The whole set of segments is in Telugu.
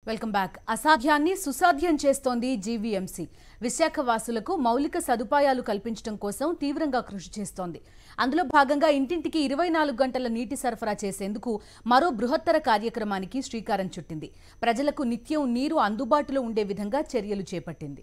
వెల్కమ్ బ్యాక్ అసాధ్యాన్ని సుసాధ్యం చేస్తోంది జీవీఎంసీ విశాఖ వాసులకు మౌలిక సదుపాయాలు కల్పించడం కోసం తీవ్రంగా కృషి చేస్తోంది అందులో భాగంగా ఇంటింటికి ఇరవై నాలుగు గంటల నీటి సరఫరా చేసేందుకు మరో బృహత్తర కార్యక్రమానికి శ్రీకారం చుట్టింది ప్రజలకు నిత్యం నీరు అందుబాటులో ఉండే విధంగా చర్యలు చేపట్టింది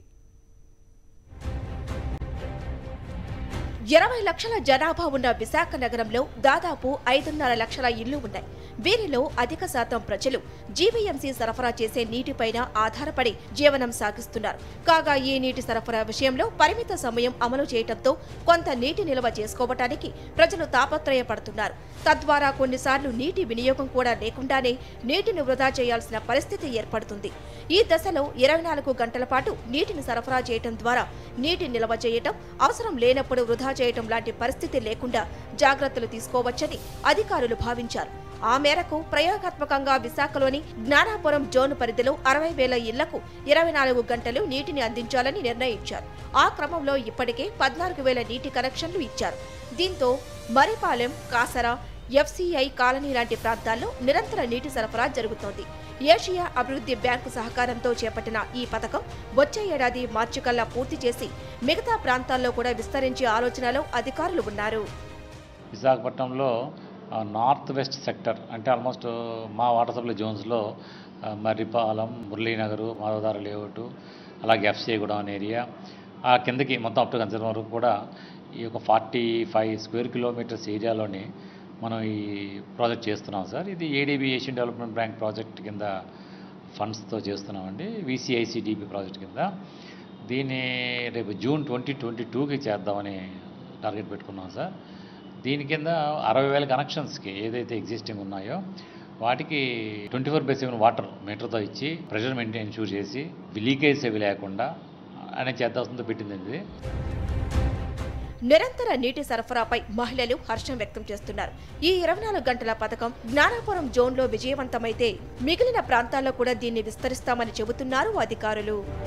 ఇరవై లక్షల జనాభా ఉన్న విశాఖ నగరంలో దాదాపు ఐదున్నర లక్షల ఇళ్లు ఉన్నాయి వీరిలో అధిక శాతం ప్రజలు జీవీఎంసీ సరఫరా చేసే నీటిపైన ఆధారపడి జీవనం సాగిస్తున్నారు కాగా ఈ నీటి సరఫరా విషయంలో పరిమిత సమయం అమలు చేయడంతో కొంత నీటి నిల్వ చేసుకోవటానికి ప్రజలు తాపత్రయపడుతున్నారు తద్వారా కొన్నిసార్లు నీటి వినియోగం కూడా లేకుండానే నీటిని వృధా చేయాల్సిన పరిస్థితి ఏర్పడుతుంది ఈ దశలో ఇరవై నాలుగు గంటల పాటు నీటిని సరఫరా చేయటం ద్వారా నీటి నిల్వ చేయటం అవసరం లేనప్పుడు వృధా చేయటం లాంటి పరిస్థితి లేకుండా జాగ్రత్తలు తీసుకోవచ్చని అధికారులు భావించారు ఆ మేరకు ప్రయోగాత్మకంగా విశాఖలోని జ్ఞానాపురం జోన్ పరిధిలో అరవై వేల ఇళ్లకు ఇరవై నాలుగు గంటలు నీటిని అందించాలని నిర్ణయించారు ఆ క్రమంలో ఇప్పటికే పద్నాలుగు వేల నీటి కనెక్షన్లు ఇచ్చారు దీంతో మరిపాలెం కాసర ఎఫ్సిఐ కాలనీ లాంటి ప్రాంతాల్లో నిరంతర నీటి సరఫరా జరుగుతోంది ఏషియా అభివృద్ధి బ్యాంకు సహకారంతో చేపట్టిన ఈ పథకం వచ్చే ఏడాది మార్చి కల్లా పూర్తి చేసి మిగతా ప్రాంతాల్లో కూడా విస్తరించే ఆలోచనలో అధికారులు ఉన్నారు విశాఖపట్నంలో ఆ, నార్త్ వెస్ట్ సెక్టర్ అంటే ఆల్మోస్ట్ మా వాటర్ సప్లై జోన్స్లో ఆ, మర్రిపాలెం మురళీనగర్ మాధవదార లేఅవుట్ అలాగే ఎఫ్సిఐ కూడా అనే ఏరియా ఆ కిందకి మొత్తం అప్ టు కన్సర్న్ వరకు కూడా ఈ యొక్క ఫార్టీ ఫైవ్ స్క్వేర్ కిలోమీటర్స్ ఏరియాలోని మనం ఈ ప్రాజెక్ట్ చేస్తున్నాం సార్ ఇది ADB Asian development bank project కింద ఫండ్స్తో చేస్తున్నామండి విసిఐసిడిపి ప్రాజెక్ట్ కింద దీన్ని రేపు జూన్ ట్వంటీ ట్వంటీ టూకి చేద్దామని టార్గెట్ పెట్టుకున్నాం సార్ దీని కింద అరవై వేల కనెక్షన్స్కి ఏదైతే ఎగ్జిస్టింగ్ ఉన్నాయో వాటికి twenty four by seven water మీటర్తో ఇచ్చి ప్రెషర్ మెయింటైన్ ఇన్షూర్ చేసి లీకేజ్ అవి లేకుండా అనే చేద్దాల్సిందో పెట్టింది ఇది నిరంతర నీటి సరఫరాపై మహిళలు హర్షం వ్యక్తం చేస్తున్నారు ఈ ఇరవై నాలుగు గంటల పథకం జ్ఞానాపురం జోన్లో విజయవంతమైతే మిగిలిన ప్రాంతాల్లో కూడా దీన్ని విస్తరిస్తామని చెబుతున్నారు అధికారులు